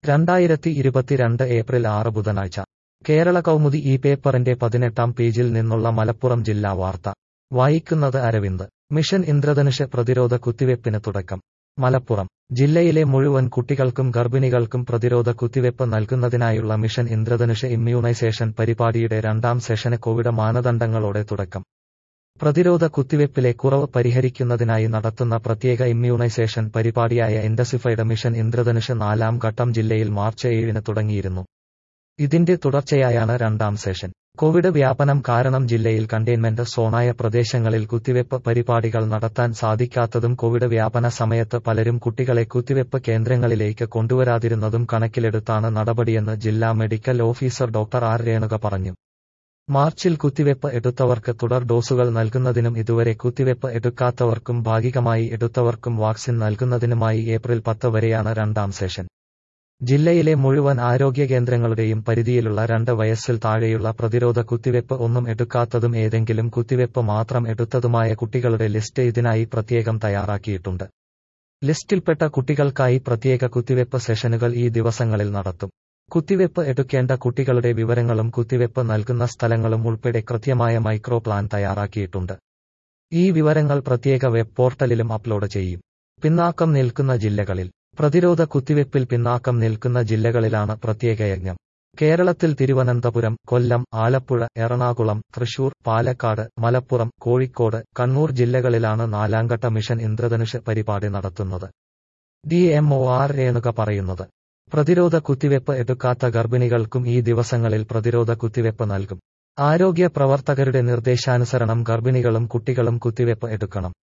രണ്ടായിരത്തി ഇരുപത്തിരണ്ട് ഏപ്രിൽ ആറ് ബുധനാഴ്ച കേരള കൗമുദി ഈ പേപ്പറിന്റെ പതിനെട്ടാം പേജിൽ നിന്നുള്ള മലപ്പുറം ജില്ലാ വാർത്ത വായിക്കുന്നത് അരവിന്ദ് മിഷൻ ഇന്ദ്രധനുഷ് പ്രതിരോധ കുത്തിവെപ്പിന് തുടക്കം മലപ്പുറം ജില്ലയിലെ മുഴുവൻ കുട്ടികൾക്കും ഗർഭിണികൾക്കും പ്രതിരോധ കുത്തിവെപ്പ് നൽകുന്നതിനായുള്ള മിഷൻ ഇന്ദ്രധനുഷ് ഇമ്മ്യൂണൈസേഷൻ പരിപാടിയുടെ രണ്ടാം സെഷന് കോവിഡ് മാനദണ്ഡങ്ങളോടെ തുടക്കം പ്രതിരോധ കുത്തിവെപ്പിലെ കുറവ് പരിഹരിക്കുന്നതിനായി നടത്തുന്ന പ്രത്യേക ഇമ്മ്യൂണൈസേഷൻ പരിപാടിയായ ഇൻഡസിഫൈഡ് മിഷൻ ഇന്ദ്രധനുഷ് നാലാം ഘട്ടം ജില്ലയിൽ മാർച്ച് ഏഴിന് തുടങ്ങിയിരുന്നു ഇതിന്റെ തുടർച്ചയായാണ് രണ്ടാം സെഷൻ കോവിഡ് വ്യാപനം കാരണം ജില്ലയിൽ കണ്ടെയ്ൻമെന്റ് സോണായ പ്രദേശങ്ങളിൽ കുത്തിവെപ്പ് പരിപാടികൾ നടത്താൻ സാധിക്കാത്തതും കോവിഡ് വ്യാപന സമയത്ത് പലരും കുട്ടികളെ കുത്തിവെപ്പ് കേന്ദ്രങ്ങളിലേക്ക് കൊണ്ടുവരാതിരുന്നതും കണക്കിലെടുത്താണ് നടപടിയെന്ന് ജില്ലാ medical officer doctor R Renuka പറഞ്ഞു മാർച്ചിൽ കുത്തിവെപ്പ് എടുത്തവർക്ക് തുടർ ഡോസുകൾ നൽകുന്നതിനും ഇതുവരെ കുത്തിവെപ്പ് എടുക്കാത്തവർക്കും ഭാഗികമായി എടുത്തവർക്കും വാക്സിൻ നൽകുന്നതിനുമായി ഏപ്രിൽ പത്ത് വരെയാണ് രണ്ടാം സെഷൻ ജില്ലയിലെ മുഴുവൻ ആരോഗ്യ കേന്ദ്രങ്ങളുടെയും പരിധിയിലുള്ള രണ്ട് വയസ്സിൽ താഴെയുള്ള പ്രതിരോധ കുത്തിവെപ്പ് ഒന്നും എടുക്കാത്തതും ഏതെങ്കിലും കുത്തിവെപ്പ് മാത്രം എടുത്തതുമായ കുട്ടികളുടെ ലിസ്റ്റ് ഇതിനായി പ്രത്യേകം തയ്യാറാക്കിയിട്ടുണ്ട് ലിസ്റ്റിൽപ്പെട്ട കുട്ടികൾക്കായി പ്രത്യേക കുത്തിവെപ്പ് സെഷനുകൾ ഈ ദിവസങ്ങളിൽ നടത്തും കുത്തിവെപ്പ് എടുക്കേണ്ട കുട്ടികളുടെ വിവരങ്ങളും കുത്തിവെപ്പ് നൽകുന്ന സ്ഥലങ്ങളും ഉൾപ്പെടെ കൃത്യമായ മൈക്രോ പ്ലാൻ തയ്യാറാക്കിയിട്ടുണ്ട് ഈ വിവരങ്ങൾ പ്രത്യേക വെബ് പോർട്ടലിലും അപ്ലോഡ് ചെയ്യും പിന്നാക്കം നിൽക്കുന്ന ജില്ലകളിൽ പ്രതിരോധ കുത്തിവെപ്പിൽ പിന്നാക്കം നിൽക്കുന്ന ജില്ലകളിലാണ് പ്രത്യേക യജ്ഞം കേരളത്തിൽ തിരുവനന്തപുരം കൊല്ലം ആലപ്പുഴ എറണാകുളം തൃശൂർ പാലക്കാട് മലപ്പുറം കോഴിക്കോട് കണ്ണൂർ ജില്ലകളിലാണ് നാലാംഘട്ട മിഷൻ ഇന്ദ്രധനുഷ് പരിപാടി നടത്തുന്നത് D M O R Renuka പറയുന്നത് പ്രതിരോധ കുത്തിവെപ്പ് എടുക്കാത്ത ഗർഭിണികൾക്കും ഈ ദിവസങ്ങളിൽ പ്രതിരോധ കുത്തിവെപ്പ് നൽകും ആരോഗ്യ പ്രവർത്തകരുടെ നിർദ്ദേശാനുസരണം ഗർഭിണികളും കുട്ടികളും കുത്തിവെപ്പ് എടുക്കണം